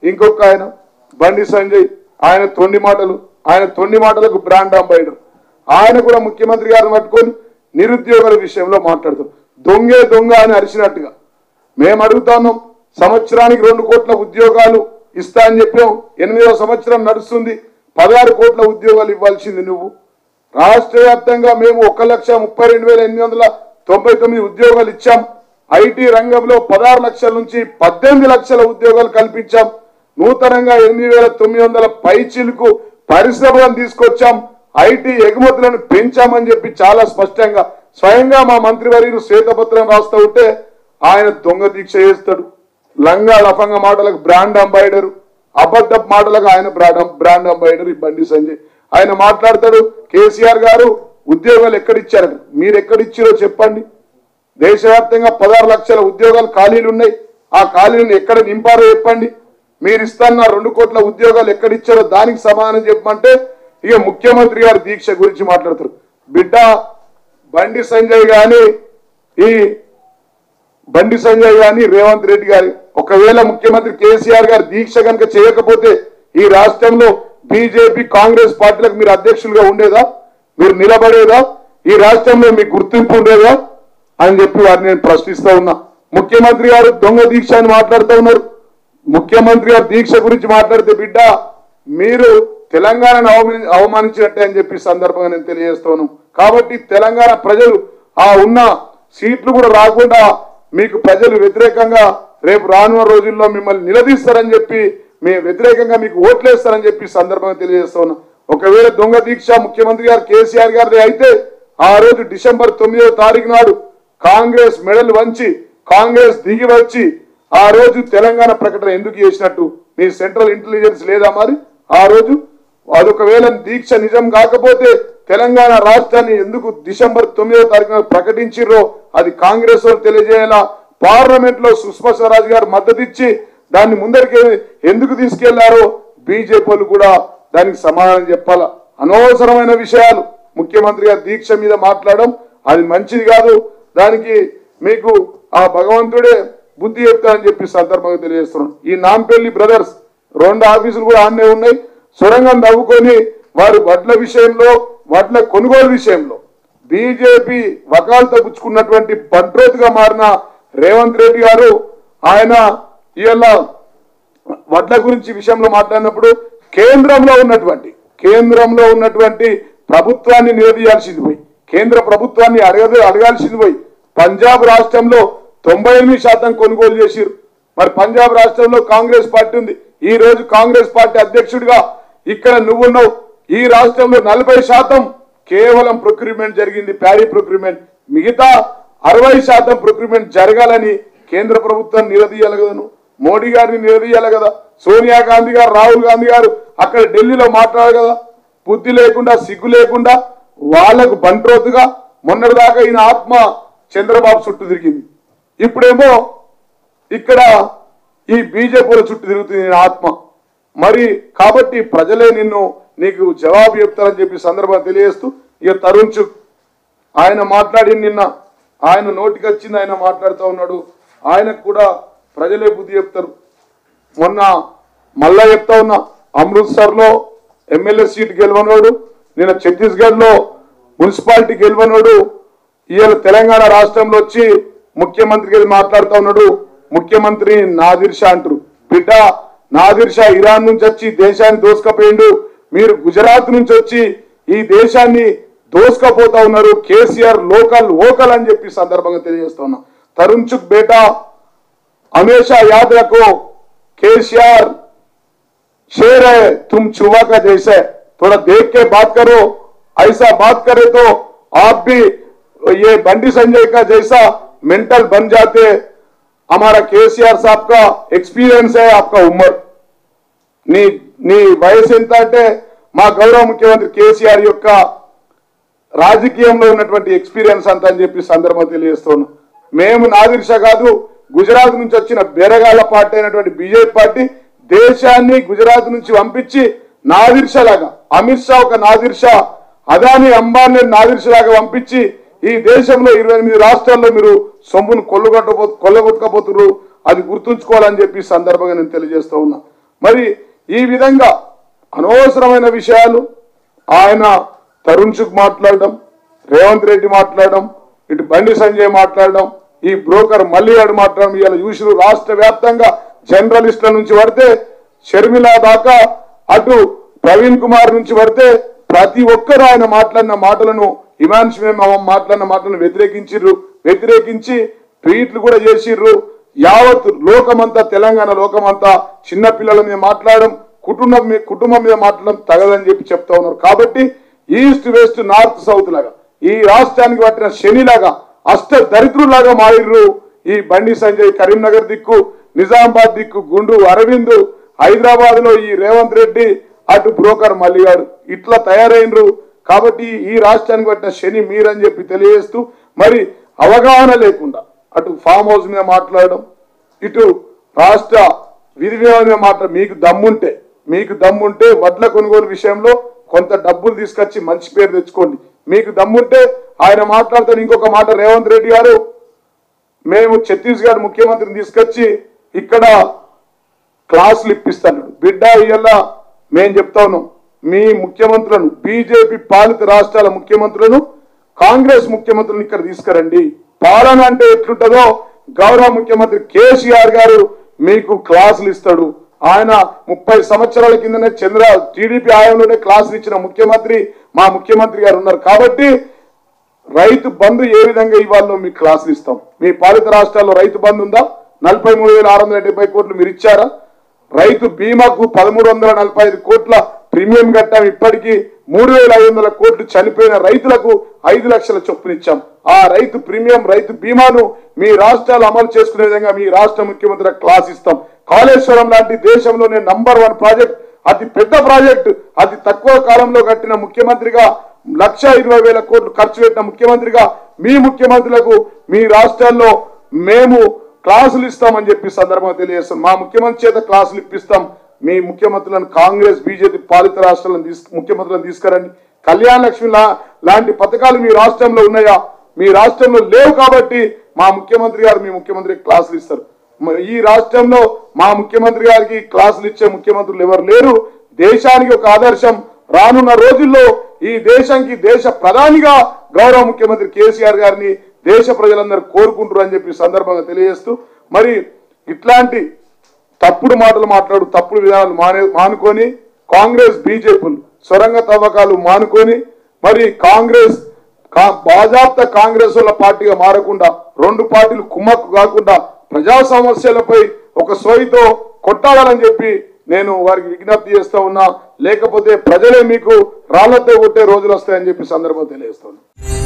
ఇంకొక ఆయన బండి సంజయ్ ఆయన తొండి మాటలు ఆయన తొండి మాటలకు బ్రాండ్ అంబాయిడర్ ఆయన కూడా ముఖ్యమంత్రి గారిని పట్టుకొని నిరుద్యోగుల విషయంలో మాట్లాడుతారు దొంగే దొంగ అని అరిచినట్టుగా మేము అడుగుతాను సంవత్సరానికి రెండు కోట్ల ఉద్యోగాలు ఇస్తా అని చెప్పాం ఎనిమిదవ సంవత్సరం నడుస్తుంది పదహారు కోట్ల ఉద్యోగాలు ఇవ్వాల్సింది నువ్వు రాష్ట్ర వ్యాప్తంగా మేము ఒక లక్ష ముప్పై రెండు వేల ఎనిమిది వందల తొంభై తొమ్మిది ఉద్యోగాలు ఇచ్చాం ఐటీ రంగంలో పదహారు లక్షల నుంచి పద్దెనిమిది లక్షల ఉద్యోగాలు కల్పించాం నూతనంగా ఎనిమిది వేల తొమ్మిది వందల పైచీలకు పరిశ్రమలను తీసుకొచ్చాం ఐటీ ఎగుమతులను పెంచామని చెప్పి చాలా స్పష్టంగా స్వయంగా మా మంత్రివర్యులు శ్వేతపత్రం రాస్తూ ఉంటే ఆయన దొంగ దీక్ష చేస్తాడు లంగా లఫంగ మాటలకు బ్రాండ్ అంబాయిడర్ అబద్ధ మాటలకు ఆయన బ్రాండ్ బ్రాండ్ అంబాయిడర్ ఈ బండి సంజయ్ ఆయన మాట్లాడతాడు కేసీఆర్ గారు ఉద్యోగాలు ఎక్కడిచ్చారట మీరు ఎక్కడిచ్చారో చెప్పండి దేశవ్యాప్తంగా పదహారు లక్షల ఉద్యోగాలు ఖాళీలు ఉన్నాయి ఆ ఖాళీలను ఎక్కడ నింపారో చెప్పండి మీరు ఇస్తాన్న రెండు కోట్ల ఉద్యోగాలు ఎక్కడిచ్చారో దానికి సమాధానం చెప్పమంటే ఇక ముఖ్యమంత్రి గారి దీక్ష గురించి మాట్లాడతారు బిడ్డ బండి సంజయ్ గాని ఈ బండి సంజయ్ గాని రేవంత్ రెడ్డి గారి ఒకవేళ ముఖ్యమంత్రి కేసీఆర్ గారు దీక్ష కనుక చేయకపోతే ఈ రాష్ట్రంలో బీజేపీ కాంగ్రెస్ పార్టీలకు మీరు అధ్యక్షులుగా ఉండేదా మీరు నిలబడేదా ఈ రాష్ట్రంలో మీకు గుర్తింపు ఉండేదా అని చెప్పి వారిని నేను ప్రశ్నిస్తా ఉన్నా ముఖ్యమంత్రి గారు దొంగ దీక్ష అని మాట్లాడుతూ ఉన్నారు ముఖ్యమంత్రి గారు దీక్ష గురించి మాట్లాడితే బిడ్డ మీరు తెలంగాణను అవమాని- అవమానించినట్టే అని చెప్పి సందర్భంగా నేను తెలియజేస్తాను కాబట్టి తెలంగాణ ప్రజలు ఆ ఉన్న సీట్లు కూడా రాకుండా మీకు ప్రజలు వ్యతిరేకంగా రేపు రానున్న రోజుల్లో మిమ్మల్ని నిలదీస్తారని చెప్పి మీ వ్యతిరేకంగా మీకు ఓట్లేస్తారని చెప్పి సందర్భంగా తెలియజేస్తా ఉన్నా ఒకవేళ దొంగ దీక్ష ముఖ్యమంత్రి గారు కేసీఆర్ గారిది అయితే ఆ రోజు డిసెంబర్ తొమ్మిదవ తారీఖు నాడు కాంగ్రెస్ మెడల్ వంచి కాంగ్రెస్ దిగి వచ్చి ఆ రోజు తెలంగాణ ప్రకటన ఎందుకు చేసినట్టు మీ సెంట్రల్ ఇంటెలిజెన్స్ లేదా మరి ఆ రోజు అదొకవేళ దీక్ష నిజం కాకపోతే తెలంగాణ రాష్ట్రాన్ని ఎందుకు డిసెంబర్ తొమ్మిదవ తారీఖున ప్రకటించిర్రో అది కాంగ్రెస్ వాళ్ళు తెలియజేయాలా పార్లమెంట్ లో సుష్మా స్వరాజ్ గారు మద్దతు ఇచ్చి దాన్ని ముందరికి ఎందుకు తీసుకెళ్లారో బీజేపీ వాళ్ళు కూడా దానికి సమాధానం చెప్పాలా అనవసరమైన విషయాలు ముఖ్యమంత్రి గారు దీక్ష మీద మాట్లాడడం అది మంచిది కాదు దానికి మీకు ఆ భగవంతుడే బుద్ధి చెప్తారని చెప్పి సందర్భంగా తెలియజేస్తున్నాం ఈ నాంపల్లి బ్రదర్స్ రెండు ఆఫీసులు కూడా ఆన్నే ఉన్నాయి సొరంగం నవ్వుకొని వారు వడ్ల విషయంలో వడ్ల కొనుగోలు విషయంలో బీజేపీ వకాలతో పుచ్చుకున్నటువంటి బంట్రోత్గా మారిన రేవంత్ రెడ్డి గారు ఆయన ఇవాళ వడ్ల గురించి విషయంలో మాట్లాడినప్పుడు కేంద్రంలో ఉన్నటువంటి కేంద్రంలో ఉన్నటువంటి ప్రభుత్వాన్ని నిలదీయాల్సింది పోయి కేంద్ర ప్రభుత్వాన్ని అడగదు అడగాల్సింది పోయి పంజాబ్ రాష్ట్రంలో తొంభై ఎనిమిది శాతం కొనుగోలు చేసిరు మరి పంజాబ్ రాష్ట్రంలో కాంగ్రెస్ పార్టీ ఉంది ఈ రోజు కాంగ్రెస్ పార్టీ అధ్యక్షుడిగా ఇక్కడ నువ్వున్నావు ఈ రాష్ట్రంలో నలభై శాతం కేవలం ప్రొక్యూర్మెంట్ జరిగింది ప్యాడీ ప్రొక్యూర్మెంట్ మిగతా అరవై శాతం ప్రొక్యూర్మెంట్ జరగాలని కేంద్ర ప్రభుత్వం నిలదీయాలి కదా నువ్వు మోడీ గారిని నిలదీయాలి కదా సోనియా గాంధీ గారు రాహుల్ గాంధీ గారు అక్కడ ఢిల్లీలో మాట్లాడారు కదా బుద్ధి లేకుండా సిగ్గు లేకుండా వాళ్లకు బంట్రోతుగా మొన్నటిదాకా ఈయన ఆత్మ చంద్రబాబు చుట్టూ తిరిగింది ఇప్పుడేమో ఇక్కడ ఈ బీజేపీల చుట్టూ తిరుగుతుంది ఈయన ఆత్మ మరి కాబట్టి ప్రజలే నిన్ను నీకు జవాబు చెప్తారని చెప్పి సందర్భం తెలియజేస్తూ ఇక తరుణ్ చుక్ ఆయన మాట్లాడి నిన్న ఆయన నోటికి వచ్చింది ఆయన మాట్లాడుతూ ఉన్నాడు ఆయనకు కూడా ప్రజలే బుద్ధి చెప్తారు మొన్న మళ్ళా చెప్తా ఉన్నా అమృత్సర్ లో ఎమ్మెల్యే సీట్ గెలవనోడు నిన్న ఛత్తీస్గఢ్ లో మున్సిపాలిటీ గెలవనోడు ఇవాళ తెలంగాణ రాష్ట్రంలో వచ్చి ముఖ్యమంత్రి గారు మాట్లాడుతూ ఉన్నాడు ముఖ్యమంత్రి నాదిర్ షా అంటారు బిడ్డ నాదిర్ షా ఇరాన్ నుంచి వచ్చి దేశాన్ని దోసుకపోయిండు మీరు గుజరాత్ నుంచి వచ్చి ఈ దేశాన్ని దోసుకపోతా ఉన్నారు కేసీఆర్ లోకల్ ఓకల్ అని చెప్పి సందర్భంగా తెలియజేస్తా ఉన్నా తరుణ్ చుక్ బేటా हमेशा याद रखो केसीआर शेर है तुम चुहा का जैसे थोड़ा देख के बात करो ऐसा बात करे तो आप भी ये बंडी संजय का जैसा मेंटल बन जाते हमारा केसीआर साहब का एक्सपीरियंस है आपका उम्र నీ నీ వయసు ఎంత అంటే మా గౌరవ ముఖ్యమంత్రి కేసీఆర్ యొక్క రాజకీయంలో ఉన్నటువంటి ఎక్స్పీరియన్స్ అంతా అని చెప్పి సందర్భం తెలియజేస్తున్నాం మేము నాదిర్ష కాదు గుజరాత్ నుంచి వచ్చిన బెరగాల పార్టీ అయినటువంటి బీజేపీ పార్టీ దేశాన్ని గుజరాత్ నుంచి పంపించి నాదిర్ష లాగా అమిత్ షా ఒక నాదిర్ష అదాని అంబానీ నాదిర్ష లాగా పంపించి ఈ దేశంలో ఇరవై ఎనిమిది రాష్ట్రాల్లో మీరు సొమ్మును కొల్లగొట్టబో కొల్లగొట్టకపోతున్నారు అది గుర్తుంచుకోవాలని చెప్పి ఈ సందర్భంగా నేను తెలియజేస్తా ఉన్నా మరి ఈ విధంగా అనవసరమైన విషయాలు ఆయన తరుణ్ చుక్ మాట్లాడడం రేవంత్ రెడ్డి మాట్లాడడం ఇటు బండి సంజయ్ మాట్లాడడం ఈ బ్రోకర్ మల్లిగాడు మాట్లాడడం ఇవాళ చూసిన రాష్ట్ర వ్యాప్తంగా జర్నలిస్టుల నుంచి పడితే షర్మిల దాకా అటు ప్రవీణ్ కుమార్ నుంచి పడితే ప్రతి ఒక్కరు ఆయన మాట్లాడిన మాటలను హిమాంశు మేము మాట్లాడిన మాటలను వ్యతిరేకించిర్రు వ్యతిరేకించి ట్వీట్లు కూడా చేసిర్రు యావత్ లోకమంతా తెలంగాణ లోకమంతా చిన్న పిల్లల మీద మాట్లాడడం కుటుంబం మీద కుటుంబం మీద మాట్లాడడం తగదని చెప్పి చెప్తా ఉన్నారు కాబట్టి ఈస్ట్ వెస్ట్ నార్త్ సౌత్ లాగా ఈ రాష్ట్రానికి పట్టిన శనిలాగా అష్ట దరిద్రులాగా మారిర్రు ఈ బండి సంజయ్ కరీంనగర్ దిక్కు నిజామాబాద్ దిక్కు గుండు అరవింద్ హైదరాబాద్ లో ఈ రేవంత్ రెడ్డి అటు బ్రోకర్ మల్లిగాడు ఇట్లా తయారైనరు కాబట్టి ఈ రాష్ట్రానికి పట్టిన శని మీరని చెప్పి తెలియజేస్తూ మరి అవగాహన లేకుండా అటు ఫామ్ హౌస్ మీద మాట్లాడడం ఇటు రాష్ట్ర విధి విధానం మీద మాట్లాడ మీకు దమ్ముంటే మీకు దమ్ముంటే వడ్ల కొనుగోలు విషయంలో కొంత డబ్బులు తీసుకొచ్చి మంచి పేరు తెచ్చుకోండి మీకు దమ్ముంటే ఆయన మాట్లాడుతాడు ఇంకొక మాట రేవంత్ రెడ్డి గారు మేము ఛత్తీస్గఢ్ ముఖ్యమంత్రిని తీసుకొచ్చి ఇక్కడ క్లాసులు ఇప్పిస్తాడు బిడ్డ ఇయ్యాల మేము చెప్తా ఉన్నాం మీ ముఖ్యమంత్రులను బీజేపీ పాలిత రాష్ట్రాల ముఖ్యమంత్రులను కాంగ్రెస్ ముఖ్యమంత్రులను ఇక్కడ తీసుకురండి పాలన అంటే ఎట్లుంటుందో గౌరవ ముఖ్యమంత్రి కేసీఆర్ గారు మీకు క్లాసులు ఇస్తాడు ఆయన ముప్పై సంవత్సరాల కిందనే చంద్ర టీడీపీ హయాంలోనే క్లాసులు ఇచ్చిన ముఖ్యమంత్రి మా ముఖ్యమంత్రి గారు ఉన్నారు కాబట్టి రైతు బంధు ఏ విధంగా ఇవ్వాలో మీకు క్లాసులు ఇస్తాం మీ పాలిత రాష్ట్రాల్లో రైతు బంధు ఉందా నలభై మూడు వేల ఆరు వందల డెబ్బై కోట్లు మీరు ఇచ్చారా రైతు బీమాకు పదమూడు వందల నలభై ఐదు కోట్ల ప్రీమియం కట్టాం ఇప్పటికీ మూడు వేల ఐదు వందల కోట్లు చనిపోయిన రైతులకు ఐదు లక్షల చొప్పున ఇచ్చాం ఆ రైతు ప్రీమియం రైతు బీమాను మీ రాష్ట్రాలు అమలు చేసుకునే విధంగా మీ రాష్ట్ర ముఖ్యమంత్రి క్లాస్ ఇస్తాం కాళేశ్వరం లాంటి దేశంలోనే నంబర్ వన్ ప్రాజెక్ట్ అతి పెద్ద ప్రాజెక్టు అతి తక్కువ కాలంలో కట్టిన ముఖ్యమంత్రిగా లక్ష ఇరవై వేల కోట్లు ఖర్చు పెట్టిన ముఖ్యమంత్రిగా మీ ముఖ్యమంత్రులకు మీ రాష్ట్రాల్లో మేము క్లాసులు ఇస్తామని చెప్పి సందర్భంగా తెలియజేస్తాం మా ముఖ్యమంత్రి చేత క్లాసులు ఇప్పిస్తాం మీ ముఖ్యమంత్రులను కాంగ్రెస్ బీజేపీ పాలిత రాష్ట్రాలను తీసుకు ముఖ్యమంత్రులను తీసుకురండి కళ్యాణ లక్ష్మి లా- లాంటి పథకాలు మీ రాష్ట్రంలో ఉన్నాయా మీ రాష్ట్రంలో లేవు కాబట్టి మా ముఖ్యమంత్రి గారు మీ ముఖ్యమంత్రికి క్లాసులు ఇస్తారు మ- ఈ రాష్ట్రంలో మా ముఖ్యమంత్రి గారికి క్లాసులు ఇచ్చే ముఖ్యమంత్రులు ఎవరు లేరు దేశానికి ఒక ఆదర్శం రానున్న రోజుల్లో ఈ దేశానికి దేశ ప్రధానిగా గౌరవ ముఖ్యమంత్రి కేసీఆర్ గారిని దేశ ప్రజలందరూ కోరుకుంటారు అని చెప్పి ఈ సందర్భంగా తెలియజేస్తూ మరి ఇట్లాంటి తప్పుడు మాటలు మాట్లాడు తప్పుడు విధానాలు మానే మానుకొని కాంగ్రెస్ బీజేపీలు సొరంగ తవ్వకాలు మానుకొని మరి కాంగ్రెస్ కా- బాజాప్త కాంగ్రెస్ వాళ్ళ పార్టీగా మారకుండా రెండు పార్టీలు కుమ్మక్కు కాకుండా ప్రజా సమస్యలపై ఒక సోయితో కొట్టాలని చెప్పి నేను వారికి విజ్ఞప్తి చేస్తా ఉన్నా లేకపోతే ప్రజలే మీకు రాళ్లతో కొట్టే రోజులు వస్తాయని చెప్పి సందర్భం తెలియజేస్తాను